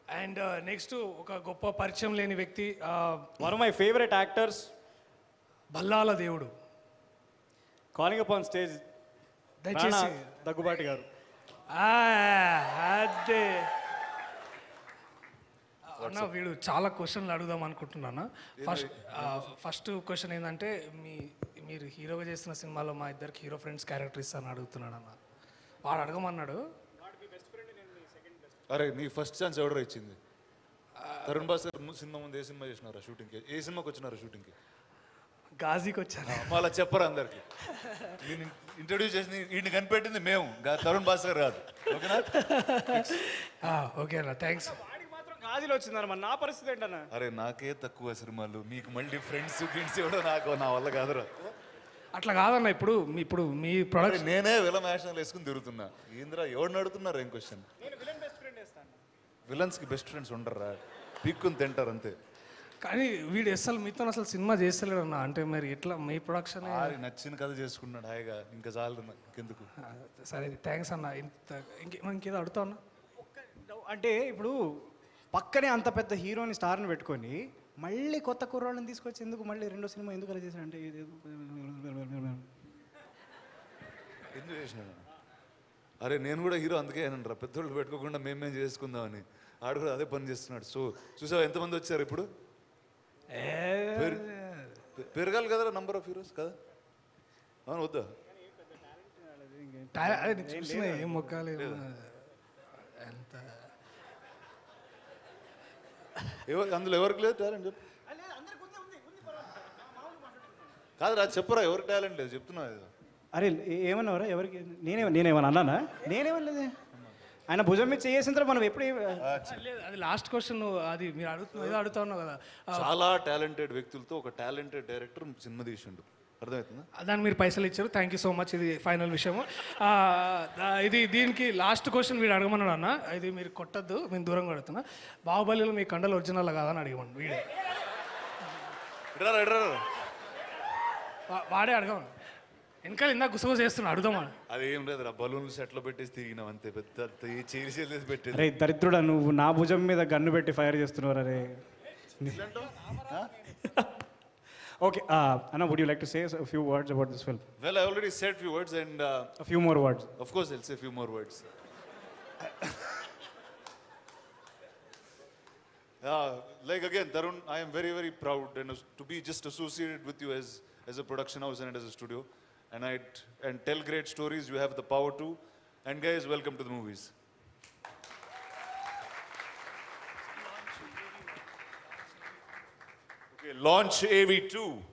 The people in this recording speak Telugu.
అండ్ నెక్స్ట్ ఒక గొప్ప పరిచయం లేని వ్యక్తి ఆ, one of my favourite actors Bhallaladeva calling up on stage దయచేసి దగ్గుబాటి గారు ఆ, అదే అన్న వీడు చాలా క్వశ్చన్లు అడుగుదాం అనుకుంటున్నాను ఫస్ట్ ఫస్ట్ క్వశ్చన్ ఏంటంటే మీ మీరు హీరోగా చేస్తున్న సినిమాలో మా ఇద్దరికి హీరో ఫ్రెండ్స్ క్యారెక్టర్ ఇస్తాను అడుగుతున్నాడు అన్న వాడు అడగమన్నాడు అరే నీ ఫస్ట్ ఛాన్స్ ఎవడో ఇచ్చింది తరుణ్ భాస్కర్ ము- సినిమా ముందు ఏ సినిమా చేసినారా షూటింగ్కి ఏ సినిమాకి వచ్చినారా షూటింగ్కి గాజీకి వచ్చాను మళ్ళీ చెప్పరు అందరికి నేను ఇంట్రడ్యూస్ చేసింది వీడిని కనిపెట్టింది మేము గా- తరుణ్ భాస్కర్ కాదు ఓకేనా ఆ, ఓకే అన్న థ్యాంక్స్ వాడికి మాత్రం గాజులు వచ్చిందన్న మరి నా పరిస్థితి ఏంటన్నా అరే నాకే తక్కువ సినిమాలు మీకు మళ్ళీ ఫ్రెండ్స్ ఫ్రెండ్స్ ఎవడో నాకు నా వల్ల కాదురా అట్లా కాదన్న ఇప్పుడు మీ ఇప్పుడు మీ అరే ప్రొడక్ట్ నేనే విలన్ యాక్షన్ వేసుకుని తిరుగుతున్నా ఏంద్రా ఎవడు నడుతున్నారు ఏం క్వశ్చన్ నేను విలన్ బెస్ట్ ఫ్రెండ్ వేస్తాను విలన్స్కి బెస్ట్ ఫ్రెండ్స్ ఉండరా పీక్కుని తింటారు అంతే కానీ వీడు అసలు మీతో అసలు సినిమా చేస్తలేడు అన్న అంటే మరి ఎట్లా మీ ప్రొడక్షన్ ఆరి నచ్చిన కథ చేసుకున్నాడు హాయిగా ఇంకా చాలు నాకు ఇంకెందుకు సరే థ్యాంక్స్ అన్న ఇంత ఇంకే ఇంకేదో అడుగుతా ఉన్నా అంటే ఇప్పుడు పక్కనే అంత పెద్ద హీరోని స్టార్ని పెట్టుకొని మళ్ళీ కొత్త కుర్రాళ్ళని తీసుకొచ్చి ఎందుకు మళ్ళీ రెండో సినిమా ఎందుకు అలా చేశాడు అంటే ఎందుకు చేసినాడు అరే నేను కూడా హీరో అందుకే రా పెద్దోళ్ళు పెట్టుకోకుండా మేమేం చేసుకుందామని ఆడు కూడా అదే పని చేస్తున్నాడు సో చూసావా ఎంతమంది వచ్చారు ఇప్పుడు పెరు- పె- పెరగాలి కదరా నంబర్ ఆఫ్ హీరోస్ కదా అవును వద్దా టా- అదే నేను చూసిన ఏం మొక్కాలి ఎంత ఎవరు అందులో ఎవరికి లేదు టాలెంట్ చెప్పు కాదురా చెప్పురా ఎవరికి టాలెంట్ లేదు చెప్తున్నా ఏదో అరే ఏ- ఏమన్నావురా ఎవరికి నేనే నేనేమన్నా అన్నానా నేనేమనలేదే ఆయన భుజం మీద చేసిన తర్వాత మనం ఎప్పుడు ఏం- లేదు అది లాస్ట్ క్వశ్చన్ అది మీరు అడుగుతున్న ఏదో అడుగుతా ఉన్నావు కదా ఆ, చాలా టాలెంటెడ్ వ్యక్తులతో ఒక టాలెంటెడ్ డైరెక్టర్ సినిమా తీసిండు అర్థమవుతుందా దానికి మీరు పైసలు ఇచ్చారు థ్యాంక్ యూ సో మచ్ ఇది ఫైనల్ విషయము ఆ, ఆ, ఇది దీనికి లాస్ట్ క్వశ్చన్ వీడు అడగమన్నాడు అన్న ఇది మీరు కొట్టద్దు మేము దూరంగా అడుగుతున్నా బాహుబలిలో మీ కండలు ఒరిజినల్ కాదని అడగమని వీడే ఇడ్రా ఇడ్రా వా- వాడే అడగమను వెనకాల ఇందాక గుసగుస చేస్తున్నా అడుగుదామా అదేం లేదురా బలూన్లు సెట్లో పెట్టేసి తిరిగినాం అంతే పెద్ద చేసి చేసి పెట్టేది అరే దరిద్రుడా నువ్వు నా భుజం మీద గన్ను పెట్టి ఫైర్ చేస్తున్నావు అరే ఓకే అన్న would you like to say few words about this film Well, I already said few words, and uh, few more words of course, I'll say few more words. uh, like again, Tarun, I am very, very proud and as- to be just associated with you as, as a production house and as a studio. And I and tell great stories. You have the power to. And guys, welcome to the movies. Okay, launch AV2.